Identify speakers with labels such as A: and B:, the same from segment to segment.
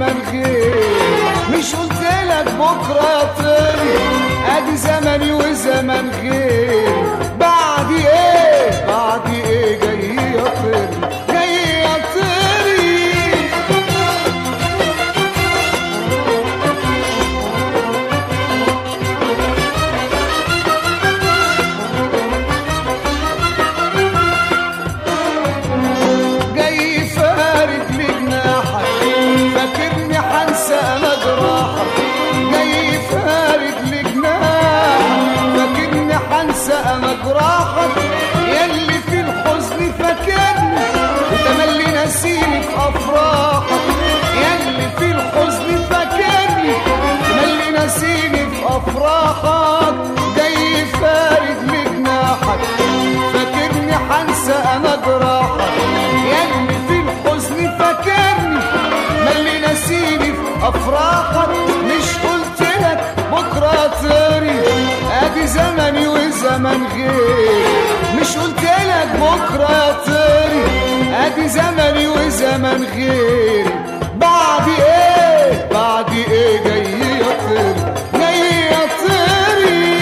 A: وزمن غير مش قلت لك بكره يا طيري ادي زمني وزمن غير بعد ايه بعد ايه جاي يا طيري جاي يا طيري جاي فارد لجناحك فاكرني حنسى انا جراحك جاي فارد لجناحك فاكرني حنسى انا جراحك ياللي في الحزن فاكرني وتملي ناسيني في افراحك ياللي في الحزن فاكرني تملي ناسيني في افراحك جاي فارد لجناحك فاكرني حنسى انا جراحك ياللي في الحزن فاكرني ملي ناسيني في افراحك مش قلت لك بكره طيري ادي زمني وزمن غير مش قلت لك بكره يا طيري ادي زمني وزمن غير بعد ايه بعد ايه جاي يا طيري جاي يا طيري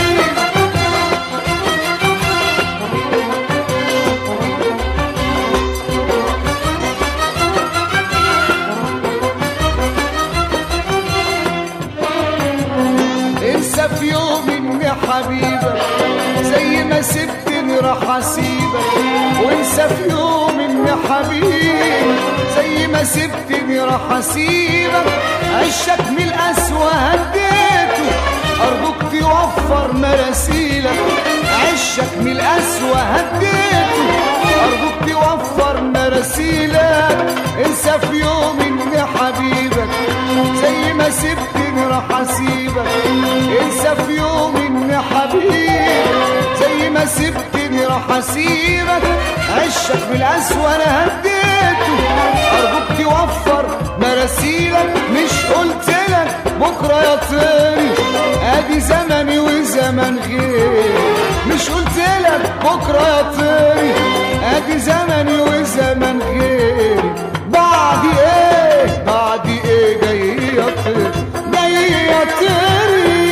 A: انسى في يوم اني حبيبك زي ما سبتني راح اسيبك وانسى في يوم اني حبيبك زي ما سبتني راح اسيبك عشك من القسوة هديته ارجوك توفر مراسيلك عشك من القسوة هديته ارجوك توفر مراسيلك انسى في يوم اني حبيبك زي ما سبتني راح اسيبك انسى في يوم اني حبيبك زي ما سبتني راح اسيبك عشك بالقسوة انا هديته ارجوك توفر مراسيلك مش قلت لك بكره يا طيري ادي زمني وزمن غير مش قلت لك بكره يا طيري ادي زمني وزمن غير بعد ايه بعد ايه جاي يا طيري جاي يا طيري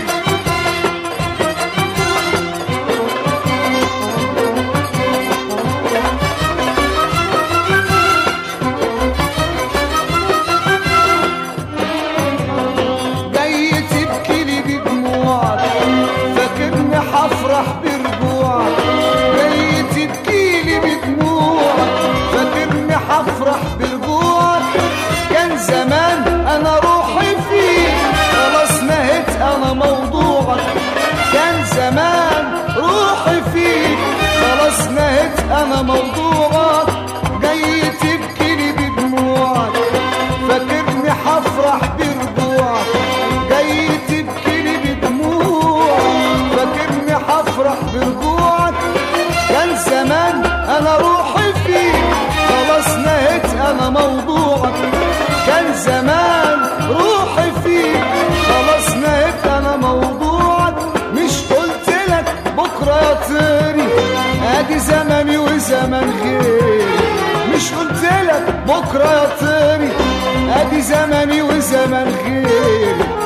A: جاي تبكي لي بدموعك فاكرني هفرح برجوعك جاي تبكي لي بدموعك فاكرني هفرح برجوعك كان زمان انا روحي فيك خلاص نهيت انا موضوعك كان زمان روحي فيك خلاص نهيت انا موضوعك جاي تبكي لي بدموعك فاكرني هفرح برجوعك جاي تبكي لي بدموعك فاكرني هفرح برجوعك كان زمان انا روحي فيك خلاص نهيت انا موضوعك كان زمان روحي فيك خلاص نهيت انا موضوعك مش قلت لك بكره يا طيري ادي زمني وزمن غير مش قلت لك بكره يا طيري ادي زمني وزمن غير